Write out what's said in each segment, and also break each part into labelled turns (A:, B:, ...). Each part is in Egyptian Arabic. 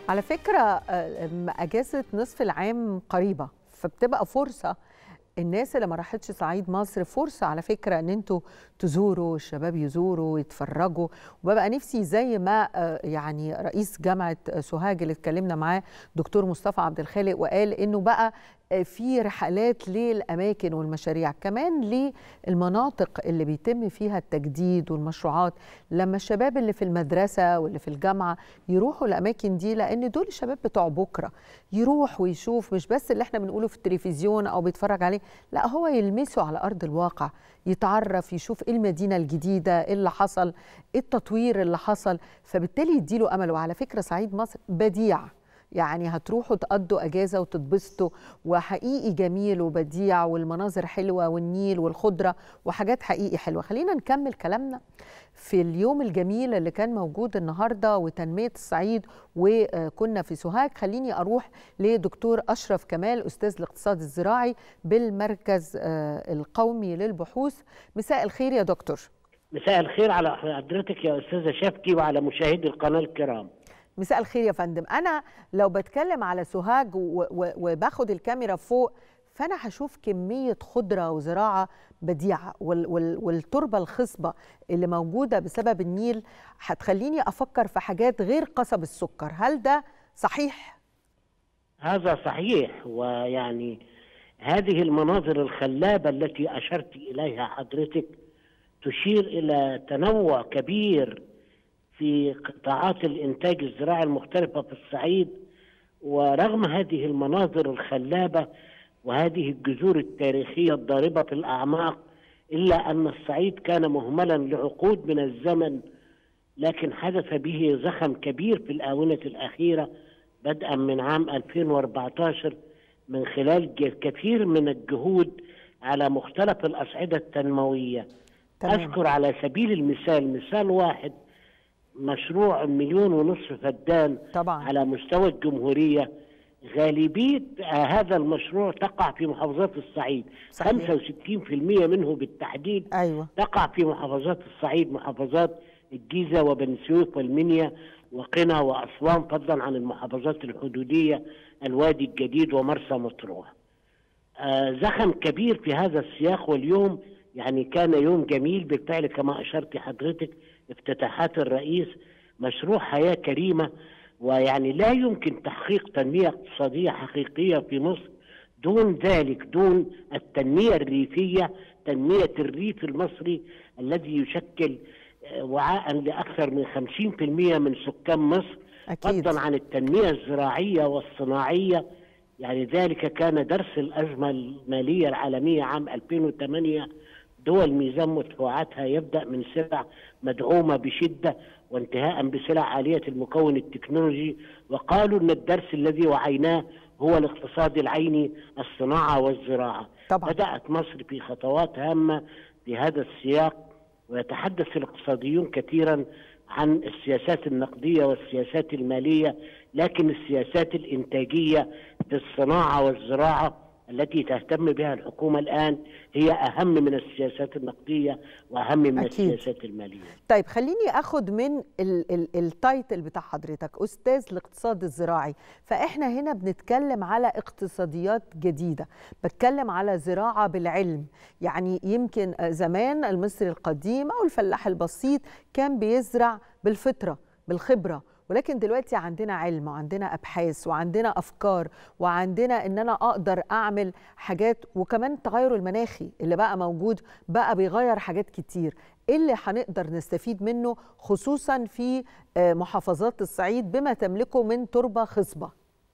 A: على فكرة آه، أجازة نصف العام قريبة فبتبقى فرصة الناس اللي ما راحتش صعيد مصر فرصة على فكرة ان انتوا تزوروا الشباب يزوروا ويتفرجوا وببقى نفسي زي ما آه، يعني رئيس جامعة سوهاج اللي اتكلمنا معاه دكتور مصطفى عبد الخالق وقال انه بقى آه، في رحلات للأماكن والمشاريع كمان للمناطق اللي بيتم فيها التجديد والمشروعات لما الشباب اللي في المدرسة واللي في الجامعة يروحوا الأماكن دي لأن دول الشباب بتوع بكرة يروح ويشوف مش بس اللي احنا بنقوله في التلفزيون أو بيتفرج عليه لا هو يلمسه على أرض الواقع يتعرف يشوف ايه المدينة الجديدة ايه اللي حصل ايه التطوير اللي حصل فبالتالي يديله أمل وعلى فكرة صعيد مصر بديع يعني هتروحوا تقضوا اجازه وتتبسطوا وحقيقي جميل وبديع والمناظر حلوه والنيل والخضره وحاجات حقيقي حلوه خلينا نكمل كلامنا في اليوم الجميل اللي كان موجود النهارده وتنميه الصعيد وكنا في سوهاج خليني اروح لدكتور اشرف كمال استاذ الاقتصاد الزراعي بالمركز آه، القومي للبحوث مساء الخير يا دكتور
B: مساء الخير على حضرتك يا استاذه شفتي وعلى مشاهدي القناه الكرام
A: مساء الخير يا فندم انا لو بتكلم على سوهاج و- و- وباخد الكاميرا فوق فانا هشوف كميه خضره وزراعه بديعه وال وال والتربه الخصبه اللي موجوده بسبب النيل هتخليني افكر في حاجات غير قصب السكر هل ده صحيح
B: هذا صحيح ويعني هذه المناظر الخلابه التي اشرت اليها حضرتك تشير الى تنوع كبير في قطاعات الانتاج الزراعي المختلفه في الصعيد ورغم هذه المناظر الخلابه وهذه الجذور التاريخيه الضاربه في الاعماق الا ان الصعيد كان مهملا لعقود من الزمن لكن حدث به زخم كبير في الآونة الأخيرة بدءا من عام 2014 من خلال ج- كثير من الجهود على مختلف الأصعدة التنموية
A: تمام.
B: أذكر على سبيل المثال مثال واحد مشروع مليون ونصف فدان
A: طبعا
B: على مستوى الجمهورية غالبية آه، هذا المشروع تقع في محافظات الصعيد
A: صحيح.
B: 65% منه بالتحديد
A: ايوه
B: تقع في محافظات الصعيد محافظات الجيزة وبني سويف والمنيا وقنا وأسوان فضلا عن المحافظات الحدودية الوادي الجديد ومرسى مطروح آه زخم كبير في هذا السياق واليوم يعني كان يوم جميل بالفعل كما أشرت حضرتك افتتاحات الرئيس مشروع حياة كريمة ويعني لا يمكن تحقيق تنمية اقتصادية حقيقية في مصر دون ذلك دون التنمية الريفية تنمية الريف المصري الذي يشكل آه، وعاء لأكثر من 50% من سكان مصر
A: اكيد
B: فضلا عن التنمية الزراعية والصناعية يعني ذلك كان درس الأزمة المالية العالمية عام 2008 دول ميزان مدفوعاتها يبدأ من سلع مدعومة بشدة وانتهاء بسلع عالية المكون التكنولوجي وقالوا أن الدرس الذي وعيناه هو الاقتصاد العيني الصناعة والزراعة
A: طبعا
B: بدأت مصر في خطوات هامة في هذا السياق ويتحدث الاقتصاديون كثيرا عن السياسات النقدية والسياسات المالية لكن السياسات الإنتاجية في الصناعة والزراعة التي تهتم بها الحكومة الآن هي أهم من السياسات النقدية وأهم من
A: أكيد.
B: السياسات المالية
A: طيب خليني اخد من ال- ال- التايتل بتاع حضرتك استاذ الاقتصاد الزراعي فاحنا هنا بنتكلم على اقتصاديات جديده بتكلم على زراعه بالعلم يعني يمكن آه، زمان المصري القديم او الفلاح البسيط كان بيزرع بالفطره بالخبره ولكن دلوقتي عندنا علم وعندنا ابحاث وعندنا افكار وعندنا ان انا اقدر اعمل حاجات وكمان التغير المناخي اللي بقى موجود بقى بيغير حاجات كتير ايه اللي هنقدر نستفيد منه خصوصا في آه، محافظات الصعيد بما تملكه من تربه خصبه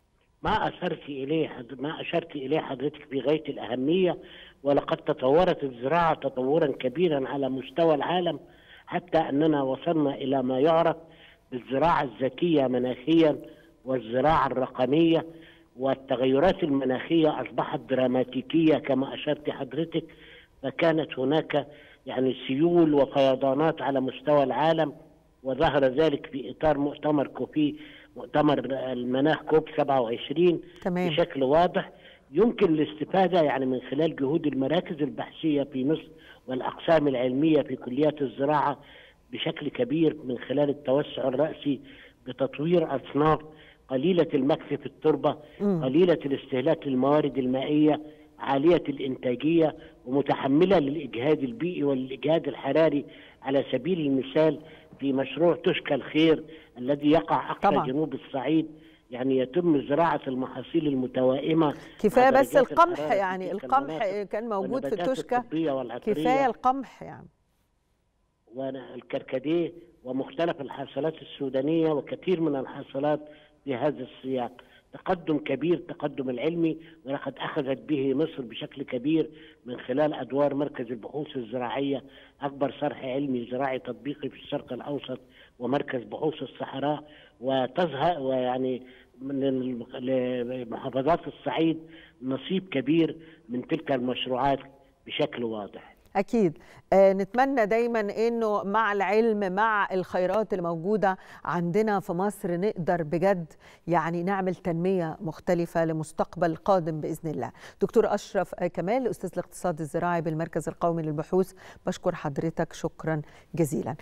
B: ما أشرت إليه حد- ما أشرت إليه حضرتك في غاية الأهمية ولقد تطورت الزراعة تطورا كبيرا على مستوى العالم حتى أننا وصلنا إلى ما يعرف بالزراعة الذكية مناخيا والزراعة الرقمية والتغيرات المناخية أصبحت دراماتيكية كما أشرت حضرتك فكانت هناك يعني سيول وفيضانات على مستوى العالم وظهر ذلك في إطار مؤتمر كوفي مؤتمر المناخ كوب 27
A: تمام
B: بشكل واضح يمكن الاستفادة يعني من خلال جهود المراكز البحثية في مصر والأقسام العلمية في كليات الزراعة بشكل كبير من خلال التوسع الرأسي بتطوير أصناف قليله المكث في التربه
A: مم.
B: قليله الاستهلاك للموارد المائيه عاليه الانتاجيه ومتحمله للاجهاد البيئي والاجهاد الحراري على سبيل المثال في مشروع تشكى الخير الذي يقع اقصى
A: طبعاً.
B: جنوب الصعيد يعني يتم زراعه المحاصيل المتوائمه
A: كفايه
B: مع
A: بس
B: درجات
A: القمح
B: الحرارة في
A: يعني
B: تلك
A: القمح
B: المناطق
A: كان موجود في
B: والنباتات
A: التوشكا
B: الطبية والعطرية
A: كفايه القمح يعني
B: والكركديه ومختلف الحاصلات السودانية وكثير من الحاصلات في هذا السياق تقدم كبير تقدم العلمي ولقد أخذت به مصر بشكل كبير من خلال أدوار مركز البحوث الزراعية أكبر صرح علمي زراعي تطبيقي في الشرق الأوسط ومركز بحوث الصحراء وتظهر ويعني من الم- لمحافظات الصعيد نصيب كبير من تلك المشروعات بشكل واضح
A: أكيد آه نتمنى دايما إنه مع العلم مع الخيرات اللي موجودة عندنا في مصر نقدر بجد يعني نعمل تنمية مختلفة لمستقبل قادم بإذن الله دكتور أشرف آه، كمال أستاذ الاقتصاد الزراعي بالمركز القومي للبحوث بشكر حضرتك شكرا جزيلا